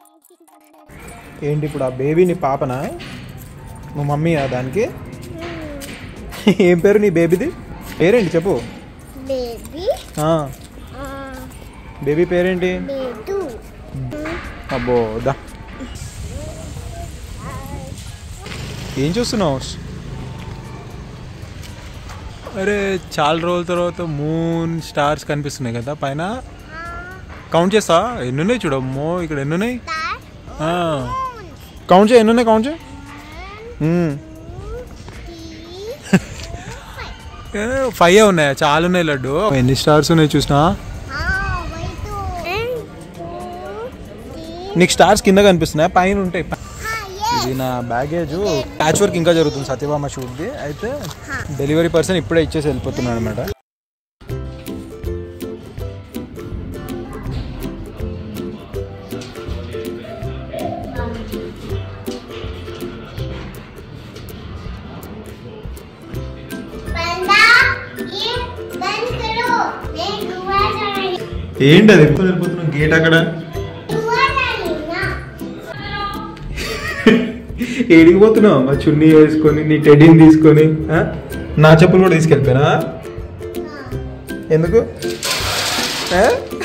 ఏంటి ఇప్పుడు ఆ బేబీ నీ పాపనా మా మమ్మీయా దానికి ఏం పేరు నీ బేబీది పేరేంటి చెప్పు బేబీ ఆ, బేబీ పేరేంటి బేటు అబ్బో దా ఏం చూస్తున్నావు అరే చాలా రోజుల తర్వాత మూన్ స్టార్స్ కనిపిస్తున్నాయి కదా పైన కౌంట్ చేస్తా ఎన్ని ఉన్నాయి చూడమ్మో ఇక్కడ ఎన్ని ఉన్నాయి ఆ. కౌంట్ చేయి ఎన్ని ఉన్నాయి కౌంట్ చేయి మ్మ్. ఏ, ఫైవ్ ఉన్నాయా చాలా ఉన్నాయి లడ్డు ఎన్ని స్టార్స్ ఉన్నాయి చూసినా నీకు స్టార్స్ కింద కనిపిస్తున్నాయి పైన ఉంటాయి ఇది నా బ్యాగేజ్ ప్యాచ్ వర్క్ ఇంకా జరుగుతుంది సత్యభామ షూట్ది అయితే డెలివరీ పర్సన్ ఇప్పుడే ఇచ్చేసి వెళ్ళిపోతున్నాడు అనమాట ఏంటి అది ఎప్పుడు వెళ్ళిపోతున్నావు గేట్ అక్కడ ఏడికి పోతున్నావు అమ్మ చున్నీ వేసుకొని నీ టెడీని తీసుకొని ఆ? నా చెప్పులు కూడా తీసుకెళ్ళిపోయినా ఎందుకు ఆ?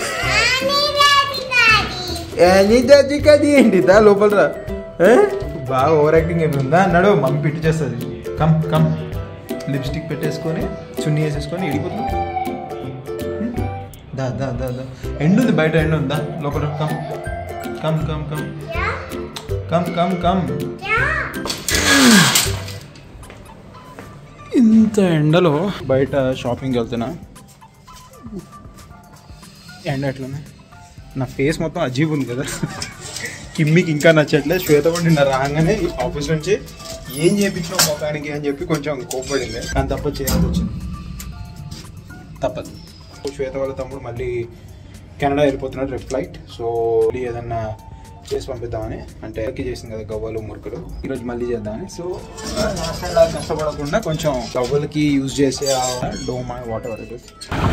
ఏంది దాచి కది ఏంటి దా లోపల రా ఆ? బాగా ఓవర్ యాక్టింగ్ ఏమి ఉందా అన్నాడు మమ్మీ పెట్టి చేస్తుంది కమ్ కమ్ లిప్స్టిక్ పెట్టేసుకొని చున్నీ వేసేసుకొని ఇడిపోతున్నా దా దా దా దా ఎండు ఉంది బయట ఎండు ఉందా లోపల come come come come come come come ఇంత ఎండలో బయట షాపింగ్కి వెళ్తున్నా ఎండ ఎట్లున్నా నా ఫేస్ మొత్తం అజీబ్ ఉంది కదా కిమ్మికి ఇంకా నచ్చట్లేదు శ్వేత కూడా నిన్న రాగానే ఆఫీస్ నుంచి ఏం చేయించావు ముఖానికి అని చెప్పి కొంచెం కోపడింది కానీ తప్ప చేయాల్సి వచ్చింది తప్పదు శ్వేత వాళ్ళ తమ్ముడు మళ్ళీ కెనడా వెళ్ళిపోతున్నాడు రేపు ఫ్లైట్ సో మళ్ళీ ఏదన్నా చేసి పంపిద్దామని అంటే ఎక్కి చేసింది కదా గవ్వలు మురుకులు ఈరోజు మళ్ళీ చేద్దామని సో లాస్ట్ అలా కష్టపడకుండా కొంచెం గవ్వలకి యూజ్ చేసే డోమా వాట్ ఎవర్ ఇట్ ఇస్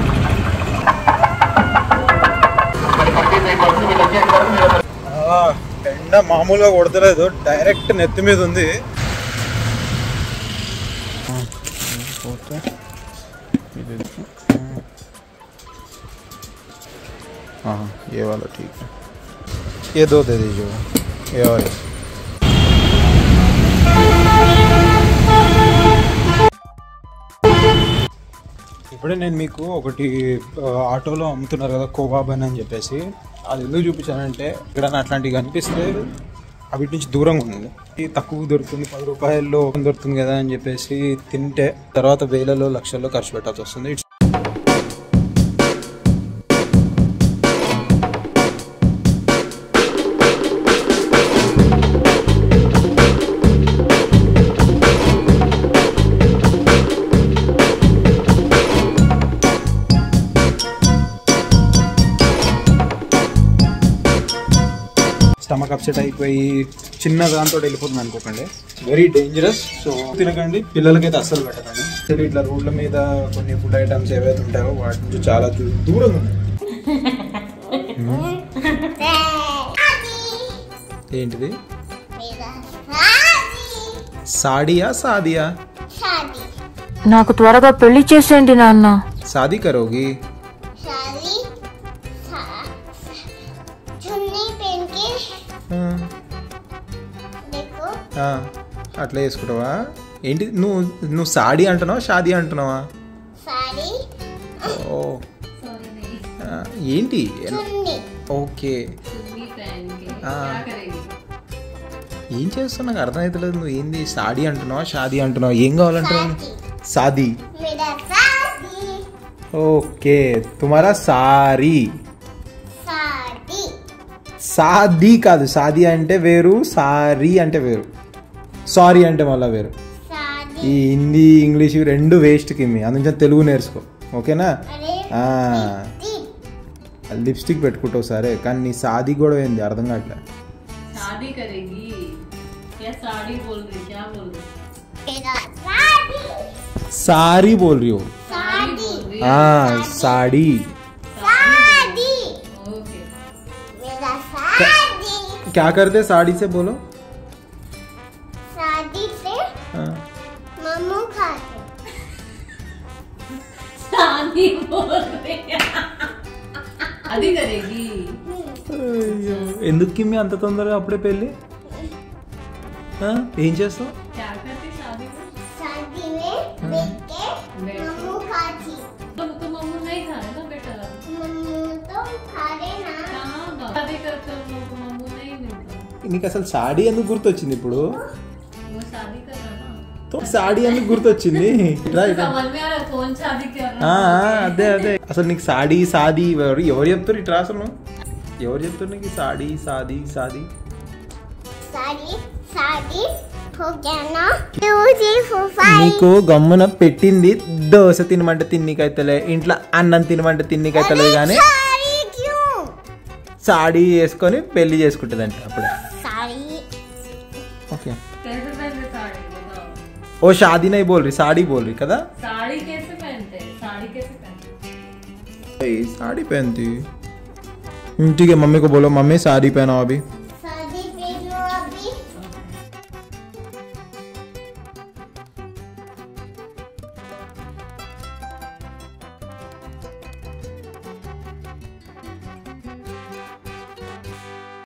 ఎండ మామూలుగా కొడతలేదు డైరెక్ట్ నెత్తి మీద ఉంది పోతే ఇది हाँ ये वाला ठीक है ये दो दे दीजिए ये और ये। ఇప్పుడే నేను మీకు ఒకటి ఆ, ఆటోలో అమ్ముతున్నారు కదా కోవాబన్ అని చెప్పేసి అది ఎందుకు చూపించానంటే ఇక్కడ అట్లాంటివి కనిపిస్తే అవిటి నుంచి దూరంగా ఉంది ఇది తక్కువ దొరుకుతుంది పది రూపాయల్లో దొరుకుతుంది కదా అని చెప్పేసి తింటే తర్వాత వేలలో లక్షల్లో ఖర్చు పెట్టాల్సి వస్తుంది ఇట్స్ స్టమక్ అప్సెట్ అయిపోయి చిన్న దాంతో వెళ్ళిపోతుంది అనుకోకండి వెరీ డేంజరస్ సో తినకండి పిల్లలకైతే అస్సలు పెట్టకండి సరే ఇట్లా రోడ్ల మీద కొన్ని ఫుడ్ ఐటమ్స్ ఏవైతే ఉంటాయో వాటి నుంచి చాలా దూ- దూరంగా ఉన్నాయి ఏంటిది సాడియా సాదియా నాకు త్వరగా పెళ్లి చేసేయండి నాన్న సాది కరోగి शादी चुन्नी पहन के ఆ, देखो ఆ, అట్లా వేసుకుంటావా ఏంటి నువ్వు నువ్వు సాడీ అంటున్నావా షాదీ అంటున్నావా साड़ी ఓ ఆ, ఏంటి चुन्नी ఓకే ఆ. ఏం చేస్తావు నాకు అర్థమవుతలేదు నువ్వు ఏంది సాడీ అంటున్నావా షాదీ అంటున్నావా ఏం కావాలంటున్నావు సాదీ मेरा शादी ఓకే తుమారా సారీ शादी సాదీ కాదు సాదీ అంటే వేరు సారీ అంటే వేరు సారీ అంటే మళ్ళీ వేరు शादी ఈ హిందీ ఇంగ్లీష్ ఇవి రెండు వేస్ట్ కిమ్మి అందుకే తెలుగు నేర్చుకో ఓకేనా अरे ఆ, दी లిప్స్టిక్ పెట్టుకుంటావు సరే కానీ నీ సాదీ కూడా ఏంది అర్థం కావట్లే शादी करेगी क्या साड़ी बोल रही क्या बोल रही मेरा शादी सारी बोल रही हो शादी हाँ साड़ी शादी ओके मेरा शादी क्या करते साड़ी से बोलो शादी से हाँ। मम्मू खाते शादी बोल रही है शादी करेगी అయ్యో, ఎందుకు కిమ్మి అంత తొందరగా అప్పుడే పెళ్ళి ఆ, ఏం చేస్తావు क्या करती शादी में शादी में बैठ के बैठ के। मम्मू खाती तुम तो मम्मू नहीं खाए ना बेटा मम्मू तो खा रहे ना कहाँ बात? शादी करते हो लोग को मम्मू नहीं मिलता నీకు అసలు సాడీ ఎందుకు గుర్తొచ్చింది ఇప్పుడు वो शादी कर रहा ना తో సాడీ ఎందుకు గుర్తొచ్చింది ఇట్లా ఇట్లా. समझ में आ रहा है, कौन शादी कर ఆ, रहा ఆ, అదే అదే అసలు నీకు సాడీ సాది ఎవరు ఎవరు చెప్తారు ఇట్లా అసలు నువ్వు? ఎవరు చెప్తారు నీకు ఈ సాడీ సాది సాది शादी शादी हो गया ना टू थ्री फोर फाइव నీకు గమ్మున పెట్టింది దోశ తినమంటే తిన్నికైతలే ఇంట్లో అన్నం తినమంటే తిన్నికైతలే కానీ साड़ी क्यों సాడీ వేసుకొని పెళ్లి చేసుకుంటుందంట అప్పుడే साड़ी ఓకే कैसे पहनते साड़ी बताओ ఓ షాదీ నై బోల్ रही साड़ी बोल रही కదా साड़ी कैसे पहनते हैं साड़ी कैसे पहनते हैं साड़ी पहनती ठीक है मम्मी को बोलो मम्मी साड़ी पहनाओ अभी